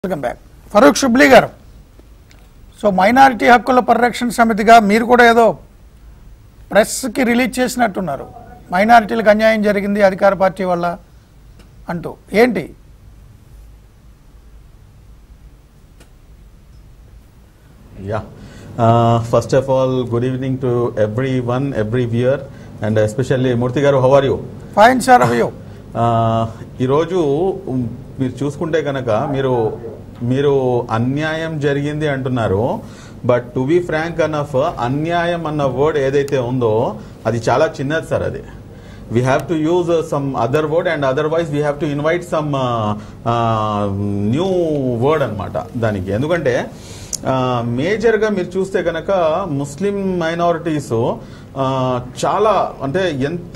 Welcome back Farooq Shubli గారు so minority హక్కుల పరిరక్షణ సమితిగా మీరు కూడా ఏదో ప్రెస్కి రిలీజ్ చేసినట్టున్నారు మైనారిటీలకు అన్యాయం జరిగింది అధికార పార్టీ వల్ల అంటూ ఏంటి Yeah. Uh, first of all, good evening to everyone, every viewer, and especially Murthy garu. How are you? Fine sir అయ్యో Uh, ఈరోజు ఉమ్, మీరు చూసుకుంటే కనుక మీరు మీరు అన్యాయం జరిగింది అంటున్నారు but to be frank enough అన్యాయం అన్న వర్డ్ ఏదైతే ఉందో అది చాలా చిన్నది సార్ అది we have to use some other word and otherwise we have to invite some new word అన్నమాట దానికి ఎందుకంటే మేజర్గా మీరు చూస్తే కనుక ముస్లిం మైనారిటీస్ చాలా అంటే ఎంత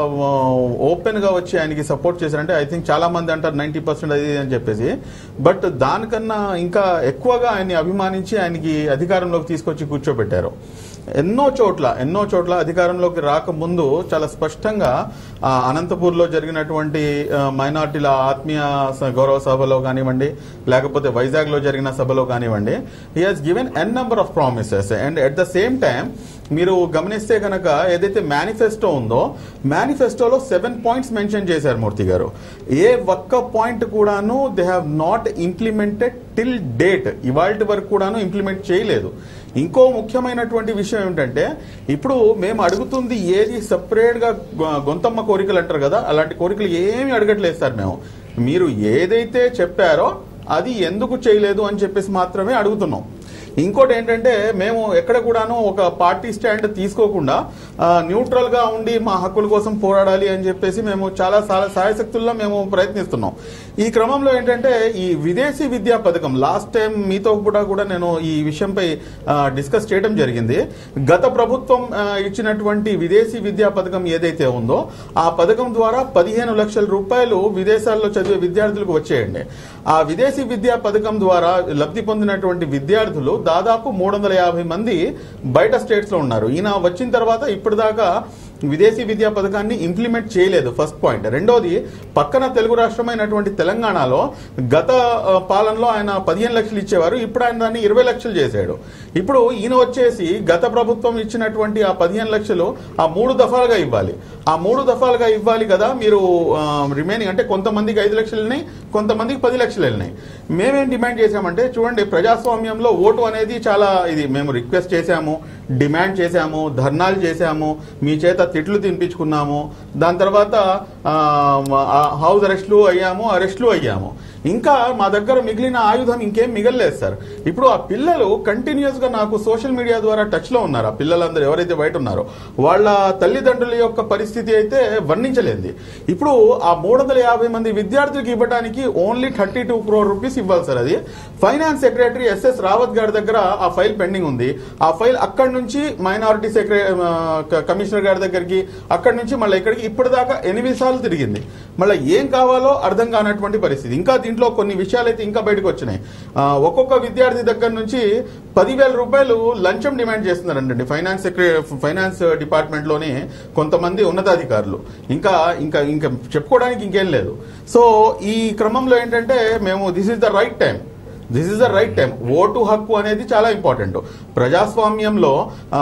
ఓపెన్గా వచ్చి ఆయనకి సపోర్ట్ చేశారంటే ఐ థింక్ చాలా మంది అంటారు నైంటీ పర్సెంట్ అది ఇది అని చెప్పేసి బట్ దానికన్నా ఇంకా ఎక్కువగా ఆయన్ని అభిమానించి ఆయనకి అధికారంలోకి తీసుకొచ్చి కూర్చోబెట్టారు ఎన్నో చోట్ల ఎన్నో చోట్ల అధికారంలోకి రాకముందు చాలా స్పష్టంగా ఆ, అనంతపూర్లో జరిగినటువంటి ఆ, మైనార్టీల ఆత్మీయ స- గౌరవ సభలో కానివ్వండి లేకపోతే వైజాగ్లో జరిగిన సభలో కానివ్వండి he has given an number of promises and at the same time మీరు గమనిస్తే కనుక ఏదైతే మేనిఫెస్టో ఉందో మేనిఫెస్టోలో సెవెన్ పాయింట్స్ మెన్షన్ చేశారు మూర్తి గారు ఏ ఒక్క పాయింట్ కూడాను they have not implemented till date ఇవాళ వరకు కూడాను ఇంప్లిమెంట్ చేయలేదు ఇంకో ముఖ్యమైనటువంటి విషయం ఏమిటంటే ఇప్పుడు మేము అడుగుతుంది ఏది సపరేట్ గా గొ- గొంతమ్మ కోరికలు అంటారు కదా అలాంటి కోరికలు ఏమి అడగట్లేదు సార్ మేము మీరు ఏదైతే చెప్పారో అది ఎందుకు చేయలేదు అని చెప్పేసి మాత్రమే అడుగుతున్నాం ఇంకోటి ఏంటంటే మేము ఎక్కడ కూడాను ఒక పార్టీ స్టాండ్ తీసుకోకుండా ఆ, న్యూట్రల్ గా ఉండి మా హక్కుల కోసం పోరాడాలి అని చెప్పేసి మేము చాలా సా- సాయశక్తుల్లో మేము ప్రయత్నిస్తున్నాం ఈ క్రమంలో ఏంటంటే ఈ విదేశీ విద్యా పథకం లాస్ట్ టైం మీతో కూడా కూడా నేను ఈ విషయంపై ఆ, డిస్కస్ చేయడం జరిగింది గత ప్రభుత్వం ఆ, ఇచ్చినటువంటి విదేశీ విద్యా పథకం ఏదైతే ఉందో ఆ పథకం ద్వారా పదిహేను లక్షల రూపాయలు విదేశాల్లో చదివే విద్యార్థులకు వచ్చేయండి ఆ విదేశీ విద్యా పథకం ద్వారా లబ్ధి పొందినటువంటి విద్యార్థులు దాదాపు మూడు వందల యాభై మంది బయట స్టేట్స్ లో ఉన్నారు ఈయన వచ్చిన తర్వాత ఇప్పటిదాకా విదేశీ విద్యా పథకాన్ని ఇంప్లిమెంట్ చేయలేదు ఫస్ట్ పాయింట్ రెండోది పక్కన తెలుగు రాష్ట్రమైనటువంటి తెలంగాణలో గత ఆ, పాలనలో ఆయన పదిహేను లక్షలు ఇచ్చేవారు ఇప్పుడు ఆయన దాన్ని ఇరవై లక్షలు చేశాడు ఇప్పుడు ఈయన వచ్చేసి గత ప్రభుత్వం ఇచ్చినటువంటి ఆ పదిహేను లక్షలు ఆ మూడు దఫాలుగా ఇవ్వాలి ఆ మూడు దఫాలుగా ఇవ్వాలి కదా మీరు రిమైనింగ్ అంటే కొంతమందికి ఐదు లక్షలు వెళ్ళినాయి కొంతమందికి పది లక్షలు వెళ్ళినాయి మేమేం డిమాండ్ చేశామంటే చూడండి ప్రజాస్వామ్యంలో ఓటు అనేది చాలా ఇది మేము రిక్వెస్ట్ చేశాము డిమాండ్ చేశాము ధర్నాలు చేశాము మీ చేత తిట్లు తినిపించుకున్నాము దాని తర్వాత ఆ, ఆ, హౌస్ అరెస్ట్లు అయ్యాము అరెస్ట్లు అయ్యాము ఇంకా మా దగ్గర మిగిలిన ఆయుధం ఇంకేం మిగలలేదు సార్ ఇప్పుడు ఆ పిల్లలు కంటిన్యూస్ గా నాకు సోషల్ మీడియా ద్వారా టచ్ లో ఉన్నారు ఆ పిల్లలందరూ ఎవరైతే బయట ఉన్నారో వాళ్ళ తల్లిదండ్రుల యొక్క పరిస్థితి అయితే వర్ణించలేంది ఇప్పుడు ఆ మూడు వందల యాభై మంది విద్యార్థులకు ఇవ్వడానికి only thirty two crore rupees ఇవ్వాలి సార్ అది ఫైనాన్స్ సెక్రటరీ ఎస్ఎస్ రావత్ గారి దగ్గర ఆ ఫైల్ పెండింగ్ ఉంది ఆ ఫైల్ అక్కడి నుంచి మైనారిటీ సెక్రటరీ కమిషనర్ గారి దగ్గరికి అక్కడి నుంచి మళ్ళీ ఇక్కడికి ఇప్పటిదాకా ఎనిమిది సార్లు తిరిగింది మళ్ళీ ఏం కావాలో అర్థం కానటువంటి పరిస్థితి ఇంకా దీంట్లో కొన్ని విషయాలు అయితే ఇంకా బయటకు వచ్చినాయి ఆ, ఒక్కొక్క విద్యార్థి దగ్గర నుంచి పదివేల రూపాయలు లంచం డిమాండ్ చేస్తున్నారండి ఫైనాన్స్ సెక్రటరీ ఫైనాన్స్ డిపార్ట్మెంట్ లోనే కొంతమంది ఉన్నతాధికారులు ఇంకా ఇంకా ఇంకా చెప్పుకోవడానికి ఇంకేం లేదు సో ఈ క్రమంలో ఏంటంటే మేము this is the right time this is the right time vote హక్కు అనేది చాలా ఇంపార్టెంట్ ప్రజాస్వామ్యంలో ఆ,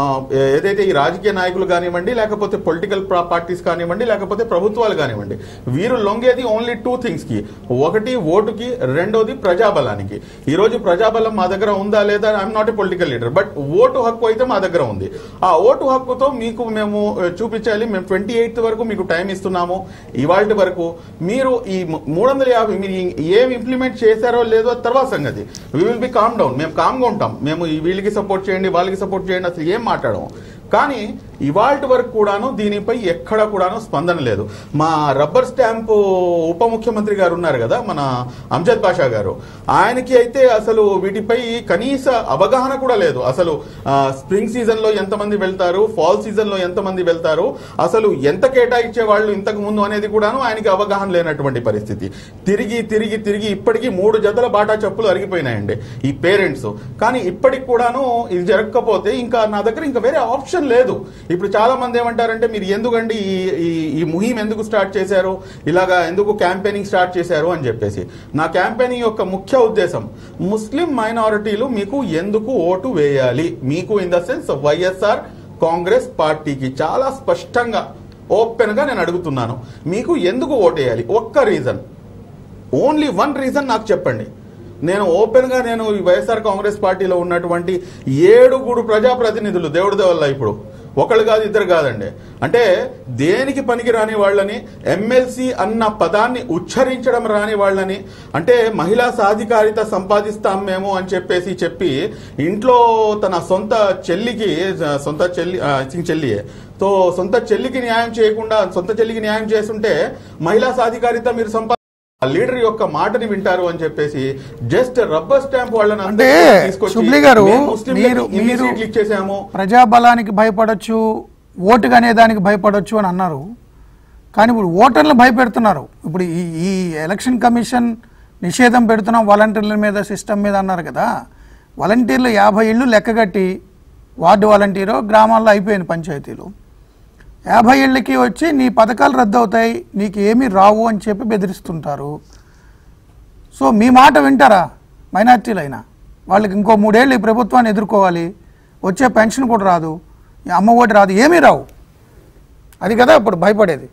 ఏదైతే ఈ రాజకీయ నాయకులు కానివ్వండి లేకపోతే పొలిటికల్ పార్టీస్ కానివ్వండి లేకపోతే ప్రభుత్వాలు కానివ్వండి వీరు లొంగేది ఓన్లీ టూ థింగ్స్ కి ఒకటి ఓటుకి రెండోది ప్రజాబలానికి ఈ రోజు ప్రజాబలం మా దగ్గర ఉందా లేదా I'm not a political leader but vote హక్కు అయితే మా దగ్గర ఉంది ఆ ఓటు హక్కుతో మీకు మేము ఆ, చూపించాలి మేము ట్వంటీ ఎయిత్ వరకు మీకు టైం ఇస్తున్నాము ఇవాళ వరకు మీరు ఈ మూడు వందల యాభై మీరు ఏం ఇంప్లిమెంట్ చేశారో లేదో తర్వాత సంగతి we will be calm down మేము కామ్గా ఉంటాం మేము ఈ వీళ్ళకి సపోర్ట్ చేయండి వాళ్ళకి సపోర్ట్ చేయండి అసలు ఏం మాట్లాడము కానీ ఇవాళ వరకు కూడాను దీనిపై ఎక్కడ కూడాను స్పందన లేదు మా రబ్బర్ స్టాంపు ఉప ముఖ్యమంత్రి గారు ఉన్నారు కదా మన అంజద్ బాషా గారు ఆయనకి అయితే అసలు వీటిపై కనీస అవగాహన కూడా లేదు అసలు ఆ, స్ప్రింగ్ సీజన్ లో ఎంతమంది వెళ్తారు ఫాల్ సీజన్ లో ఎంతమంది వెళ్తారు అసలు ఎంత కేటాయించే వాళ్ళు ఇంతకు ముందు అనేది కూడాను ఆయనకి అవగాహన లేనటువంటి పరిస్థితి తిరిగి తిరిగి తిరిగి ఇప్పటికీ మూడు జతల బాటా చెప్పులు అరిగిపోయినాయండి ఈ పేరెంట్స్ కానీ ఇప్పటికి కూడాను ఇది జరగకపోతే ఇంకా నా దగ్గర ఇంకా వేరే ఆప్షన్ లేదు ఇప్పుడు చాలా మంది ఏమంటారంటే మీరు ఎందుకండి ఈ ఈ ఈ ముహిం ఎందుకు స్టార్ట్ చేశారు ఇలాగా ఎందుకు క్యాంపెయినింగ్ స్టార్ట్ చేశారు అని చెప్పేసి నా క్యాంపెయినింగ్ యొక్క ముఖ్య ఉద్దేశం ముస్లిం మైనారిటీలు మీకు ఎందుకు ఓటు వేయాలి మీకు in the sense YSR Congress పార్టీకి చాలా స్పష్టంగా ఓపెన్ గా నేను అడుగుతున్నాను మీకు ఎందుకు ఓటేయాలి ఒక్క రీజన్ ఓన్లీ వన్ రీజన్ నాకు చెప్పండి నేను ఓపెన్ గా నేను ఈ వైఎస్ఆర్ కాంగ్రెస్ పార్టీలో ఉన్నటువంటి ఏడుగురు ప్రజాప్రతినిధులు దేవుడి వల్ల ఇప్పుడు ఒకళ్ళు కాదు ఇద్దరు కాదండి అంటే దేనికి పనికి రాని వాళ్ళని ఎమ్మెల్సీ అన్న పదాన్ని ఉచ్చరించడం రాని వాళ్ళని అంటే మహిళా సాధికారిత సంపాదిస్తాం మేము అని చెప్పేసి చెప్పి ఇంట్లో తన సొంత చెల్లికి సొంత చెల్లి ఐ థింక్ చెల్లియే తో సొంత చెల్లికి న్యాయం చేయకుండా సొంత చెల్లికి న్యాయం చేస్తుంటే మహిళా సాధికారిత మీరు సంపా ఆ లీడర్ యొక్క మాటని వింటారు అని చెప్పేసి జస్ట్ రబ్బర్ స్టాంప్ వాళ్ళని అంటే అందరినీ తీసుకొచ్చి సుబ్లి గారు, మేము ముస్లింలకి మీరు- ఇన్ని మీరు- సీట్లు ఇచ్చేసాము ప్రజాబలానికి భయపడొచ్చు ఓటుగా అనే దానికి భయపడొచ్చు అని అన్నారు కానీ ఇప్పుడు ఓటర్లు భయపెడుతున్నారు ఇప్పుడు ఈ ఈ ఎలక్షన్ కమిషన్ నిషేధం పెడుతున్నాం వాలంటీర్ల మీద సిస్టమ్ మీద అన్నారు కదా వాలంటీర్లు యాభై ఇళ్ళు లెక్కగట్టి వార్డు వాలంటీరు గ్రామాల్లో అయిపోయింది పంచాయతీలు యాభై ఏళ్ళకి వచ్చి నీ పథకాలు రద్దు అవుతాయి నీకు ఏమీ రావు అని చెప్పి బెదిరిస్తుంటారు సో మీ మాట వింటారా మైనార్టీలు అయినా వాళ్ళకి ఇంకో మూడేళ్ళు ఈ ప్రభుత్వాన్ని ఎదుర్కోవాలి వచ్చే పెన్షన్ కూడా రాదు ఈ అమ్మ ఓటు రాదు ఏమీ రావు అది కదా ఇప్పుడు భయపడేది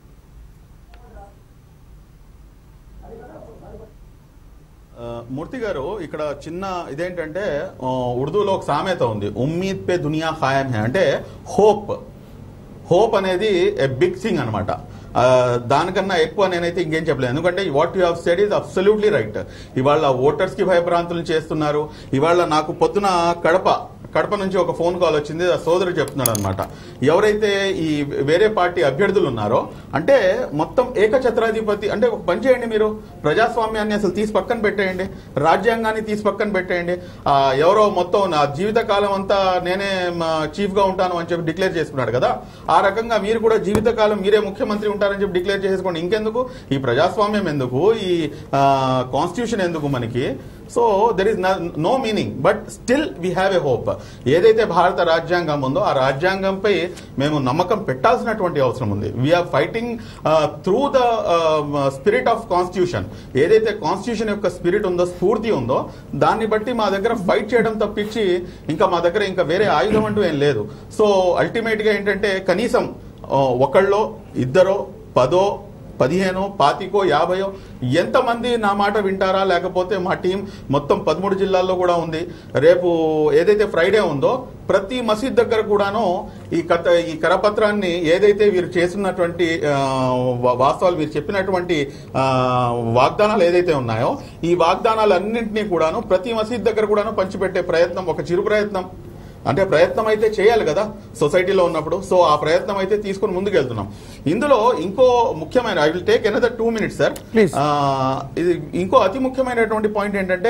ఆ, మూర్తి గారు ఇక్కడ చిన్న ఇదేంటంటే ఆ, ఉర్దూలో ఒక సామెత ఉంది ఉమ్మీద్ పే దునియా ఖాయం హే అంటే హోప్ హోప్ అనేది ఏ బిగ్ థింగ్ అనమాట దానికన్నా ఎక్కువ నేనైతే ఇంకేం చెప్పలేదు ఎందుకంటే what you have said is absolutely right ఇవాళ ఓటర్స్ కి భయభ్రాంతులు చేస్తున్నారు ఇవాళ నాకు పొద్దున కడప కడప నుంచి ఒక ఫోన్ కాల్ వచ్చింది ఆ సోదరు చెప్తున్నాడు అనమాట ఎవరైతే ఈ వేరే పార్టీ అభ్యర్థులు ఉన్నారో అంటే మొత్తం ఏకఛత్రాధిపతి అంటే ఒక పని చేయండి మీరు ప్రజాస్వామ్యాన్ని అసలు తీసి పక్కన పెట్టేయండి రాజ్యాంగాన్ని తీసి పక్కన పెట్టేయండి ఆ, ఎవరో మొత్తం నా జీవిత కాలం అంతా నేనే చీఫ్ గా ఉంటాను అని చెప్పి డిక్లేర్ చేసుకున్నాడు కదా ఆ రకంగా మీరు కూడా జీవితకాలం మీరే ముఖ్యమంత్రి ఉంటారని చెప్పి డిక్లేర్ చేసుకోండి ఇంకెందుకు ఈ ప్రజాస్వామ్యం ఎందుకు ఈ కాన్స్టిట్యూషన్ ఎందుకు మనకి so there is no meaning but still we have a hope ఏదైతే భారత రాజ్యాంగం ఉందో ఆ రాజ్యాంగంపై మేము నమ్మకం పెట్టాల్సినటువంటి అవసరం ఉంది we are fighting through the spirit of constitution ఏదైతే కాన్స్టిట్యూషన్ యొక్క స్పిరిట్ ఉందో స్ఫూర్తి ఉందో దాన్ని బట్టి మా దగ్గర ఫైట్ చేయడం తప్పించి ఇంకా మా దగ్గర ఇంకా వేరే ఆయుధం అంటూ ఏం లేదు సో అల్టిమేట్ గా ఏంటంటే కనీసం ఆ, ఒకళ్ళో ఇద్దరో పదో పదిహేనో పాతికో యాభయో ఎంతమంది నా మాట వింటారా లేకపోతే మా టీం మొత్తం పదమూడు జిల్లాల్లో కూడా ఉంది రేపు ఏదైతే ఫ్రైడే ఉందో ప్రతి మసీద్ దగ్గర కూడాను ఈ కథ ఈ కరపత్రాన్ని ఏదైతే వీరు చేస్తున్నటువంటి ఆ, వా- వాస్తవాలు వీరు చెప్పినటువంటి ఆ, వాగ్దానాలు ఏదైతే ఉన్నాయో ఈ వాగ్దానాలన్నింటినీ కూడాను ప్రతి మసీద్ దగ్గర కూడాను పంచిపెట్టే ప్రయత్నం ఒక చిరు ప్రయత్నం అంటే ప్రయత్నం అయితే చేయాలి కదా సొసైటీలో ఉన్నప్పుడు సో ఆ ప్రయత్నం అయితే తీసుకుని ముందుకు వెళ్తున్నాం ఇందులో ఇంకో ముఖ్యమైన I will take another two minutes sir Please. ఇది ఇంకో అతి ముఖ్యమైనటువంటి పాయింట్ ఏంటంటే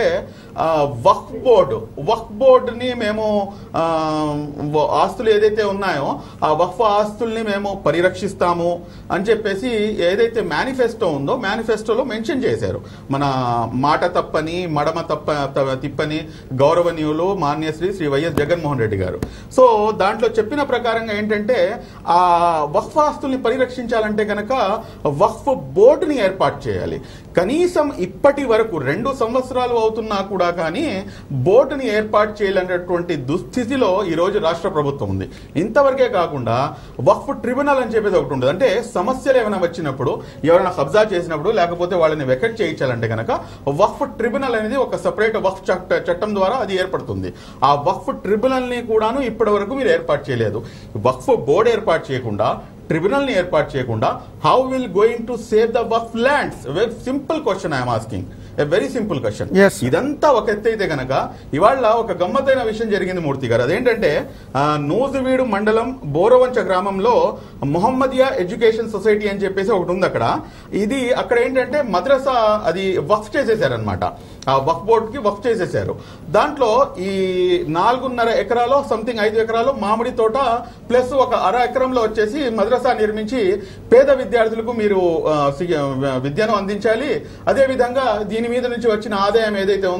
వక్ బోర్డు వక్ బోర్డుని మేము ఆ, వ- ఆస్తులు ఏదైతే ఉన్నాయో ఆ వక్ఫ్ ఆస్తుల్ని మేము పరిరక్షిస్తాము అని చెప్పేసి ఏదైతే మేనిఫెస్టో ఉందో మేనిఫెస్టోలో మెన్షన్ చేశారు మన మాట తప్పని మడమ తప్ప త- తిప్పని గౌరవనీయులు మాన్యశ్రీ శ్రీ వైఎస్ జగన్మోహన్ రెడ్డి గారు సో దాంట్లో చెప్పిన ప్రకారంగా ఏంటంటే ఆ వక్ఫ్ ఆస్తుల్ని పరిరక్షించాలంటే గనక వక్ఫ్ బోర్డుని ఏర్పాటు చేయాలి కనీసం ఇప్పటి వరకు రెండు సంవత్సరాలు అవుతున్నా కూడా కానీ బోర్డుని ఏర్పాటు చేయాలనేటువంటి దుస్థితిలో ఈ రోజు రాష్ట్ర ప్రభుత్వం ఉంది ఇంతవరకే కాకుండా వక్ఫ్ ట్రిబ్యునల్ అని చెప్పేది ఒకటి ఉంటుంది అంటే సమస్యలు ఏమైనా వచ్చినప్పుడు ఎవరైనా కబ్జా చేసినప్పుడు లేకపోతే వాళ్ళని వెకెట్ చేయించాలంటే కనుక వక్ఫ్ ట్రిబ్యునల్ అనేది ఒక సపరేట్ వక్ఫ్ చట్ట చట్టం ద్వారా అది ఏర్పడుతుంది ఆ వక్ఫ్ ట్రిబ్యునల్ ని కూడాను ఇప్పటి వరకు మీరు ఏర్పాటు చేయలేదు వక్ఫ్ బోర్డు ఏర్పాటు చేయకుండా ట్రిబ్యునల్ ని ఏర్పాటు చేయకుండా how will going to save the waqf lands very simple question I'm asking a very simple question Yes. ఇదంతా ఒక ఎత్తు అయితే గనక ఇవాళ ఒక గమ్మత్తైన విషయం జరిగింది మూర్తి గారు అదేంటంటే ఆ, నూజువీడు మండలం బోరవంచ గ్రామంలో మొహమ్మదియా ఎడ్యుకేషన్ సొసైటీ అని చెప్పేసి ఒకటి ఉంది అక్కడ ఇది అక్కడ ఏంటంటే మద్రసా అది వక్ఫ్ చేసేసారనమాట ఆ వక్ఫ్ బోర్డ్ కి వక్ఫ్ చేసేసారు దాంట్లో ఈ నాలుగున్నర ఎకరాలో సంథింగ్ ఐదు ఎకరాలు మామిడి తోట ప్లస్ ఒక అర ఎకరంలో వచ్చేసి మద్రసా నిర్మించి పేద విద్యార్థులకు మీరు ఆ, సి- విద్యను అందించాలి అదే విధంగా దీని మీద నుంచి వచ్చిన ఆదాయం ఏదైతే ఉందో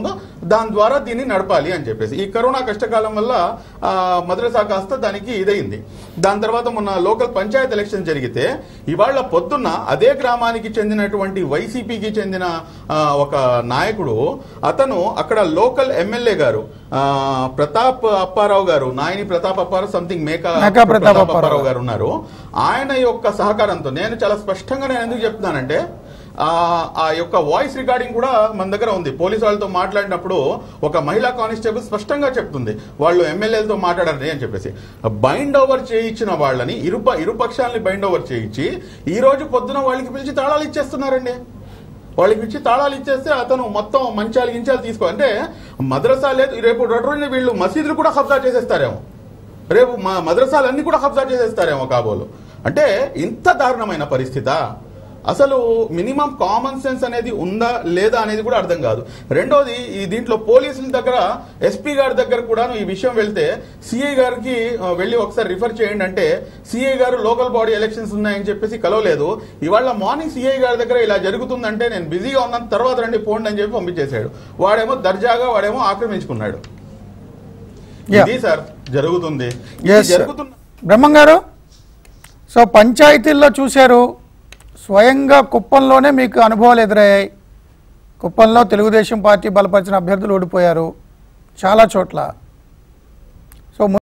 దాని ద్వారా దీన్ని నడపాలి అని చెప్పేసి ఈ కరోనా కష్టకాలం వల్ల ఆ, మద్రసా కాస్త దానికి ఇదైంది దాని తర్వాత మొన్న లోకల్ పంచాయత్ ఎలక్షన్ జరిగితే ఇవాళ పొద్దున్న అదే గ్రామానికి చెందినటువంటి వైసీపీకి చెందిన ఆ, ఒక నాయకుడు అతను అక్కడ లోకల్ ఎమ్మెల్యే గారు ఆ, ప్రతాప్ అప్పారావు గారు నాయని ప్రతాప్ అప్పారావు సంథింగ్ మేకా మేకా ప్రతాప్ ప్రతాప్ అప్పారావు అప్పారావు గారు ఉన్నారు ఆయన యొక్క సహకారంతో నేను చాలా స్పష్టంగా నేను ఎందుకు చెప్తున్నానంటే ఆ ఆ యొక్క వాయిస్ రికార్డింగ్ కూడా మన దగ్గర ఉంది పోలీసు వాళ్ళతో మాట్లాడినప్పుడు ఒక మహిళా కానిస్టేబుల్ స్పష్టంగా చెప్తుంది వాళ్ళు ఎమ్మెల్యేలతో మాట్లాడారని అని చెప్పేసి బైండ్ ఓవర్ చేయించిన వాళ్ళని ఇరుప ఇరుపక్షాలని బైండ్ ఓవర్ చేయించి ఈ రోజు పొద్దున వాళ్ళకి పిలిచి తాళాలు ఇచ్చేస్తున్నారండి వాళ్ళకి ఇచ్చి తాళాలు ఇచ్చేస్తే అతను మొత్తం మంచాలు గించాలు తీసుకో అంటే మద్రసా లేదు రేపు రెండు రోజులు వీళ్ళు మసీదులు కూడా కబ్జా చేసేస్తారేమో రేపు మా మద్రసాలన్నీ కూడా కబ్జా చేసేస్తారేమో కాబోలు అంటే ఇంత దారుణమైన పరిస్థితా అసలు మినిమం కామన్ సెన్స్ అనేది ఉందా లేదా అనేది కూడా అర్థం కాదు రెండోది ఈ దీంట్లో పోలీసుల దగ్గర ఎస్పీ గారి దగ్గర కూడా ఈ విషయం వెళ్తే సిఐ గారికి ఆ, వెళ్ళి ఒకసారి రిఫర్ చేయండి అంటే సిఐ గారు లోకల్ బాడీ ఎలక్షన్స్ ఉన్నాయని చెప్పేసి కలవలేదు ఇవాళ మార్నింగ్ సిఐ గారి దగ్గర ఇలా జరుగుతుందంటే నేను బిజీగా ఉన్నాను తర్వాత రండి పోండి అని చెప్పి పంపించేశాడు వాడేమో దర్జాగా వాడేమో ఆక్రమించుకున్నాడు Yeah. ఇది సార్ జరుగుతుంది ఇది Yes, sir. జరుగుతున్న బ్రహ్మం గారు సో పంచాయతీల్లో చూశారు స్వయంగా కుప్పంలోనే మీకు అనుభవాలు ఎదురయ్యాయి కుప్పంలో తెలుగుదేశం పార్టీ బలపరిచిన అభ్యర్థులు ఓడిపోయారు చాలా చోట్ల సో